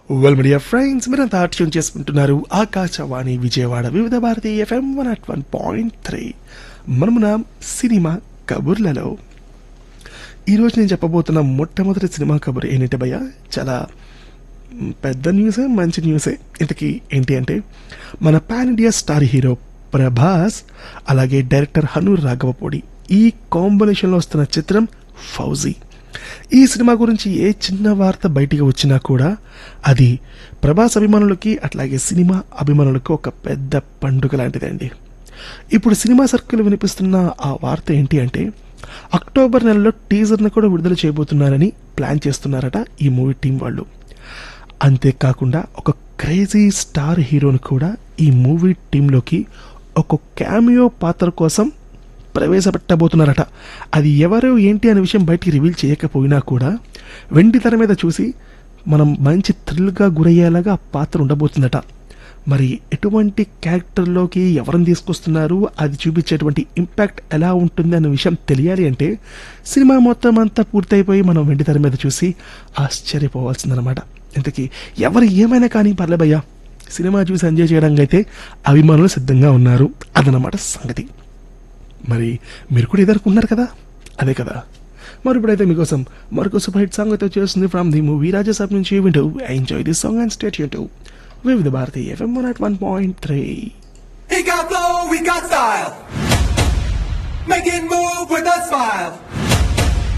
Well media friends మీరంతా tune చేసుకుంటున్నారు Akashvani Vijayawada Vividh Bharati FM one at one point three మనమున cinema కబుర్లలో ఈరోజు నేను చెప్పబోతున్న మొట్టమొదటి సినిమా కబుర్ ఏంటంటే భయ్య చాలా మ్, పెద్ద న్యూసే మంచి న్యూసే ఇంతకీ ఏంటి అంటే మన pan India star hero Prabhas అలాగే డైరెక్టర్ హనూర్ రాఘవపూడి ఈ కాంబినేషన్లో వస్తున్న చిత్రం ఫౌజీ ఈ సినిమా గురించి ఏ చిన్న వార్త బయటికి వచ్చినా కూడా అది ప్రభాస్ అభిమానులకి అట్లాగే సినిమా అభిమానులకు ఒక పెద్ద పండుగ లాంటిదండి ఇప్పుడు సినిమా సర్కిల్ వినిపిస్తున్న ఆ వార్త ఏంటి అంటే అక్టోబర్ నెలలో టీజర్ను కూడా విడుదల చేయబోతున్నారని ప్లాన్ చేస్తున్నారట ఈ మూవీ టీం వాళ్ళు అంతేకాకుండా ఒక క్రేజీ స్టార్ హీరోని కూడా ఈ మూవీ టీంలోకి ఒక క్యామియో పాత్ర కోసం ప్రవేశపెట్టబోతున్నారట అది ఎవరు ఏంటి అనే విషయం బయటికి రివీల్ చేయకపోయినా కూడా వెండి తెర మీద చూసి మనం మంచి థ్రిల్గా గురయ్యేలాగా ఆ పాత్ర ఉండబోతుందట మరి ఎటువంటి క్యారెక్టర్లోకి ఎవరిని తీసుకొస్తున్నారు అది చూపించేటువంటి ఇంపాక్ట్ ఎలా ఉంటుంది అనే విషయం తెలియాలి అంటే సినిమా మొత్తం అంతా పూర్తయిపోయి మనం వెండి తెర మీద చూసి ఆశ్చర్యపోవాల్సిందనమాట ఇంతకీ ఎవరు ఏమైనా కానీ పర్లేబయ్యా సినిమా చూసి ఎంజాయ్ చేయడానికి అయితే అభిమానులు సిద్ధంగా ఉన్నారు అదనమాట సంగతి మరి మీరు కూడా ఎదుర్కొన్నారు కదా అదే కదా మరి ఇప్పుడైతే మీకోసం మరొక సూపర్ హిట్ సాంగ్ అయితే వచ్చేస్తుంది ఫ్రమ్ ది మూవీ రాజసాబ్ నుంచి వింటూ enjoy this song and stay tuned to Vividh Bharati FM one at one point three He got flow, we got style. Make it move with a smile.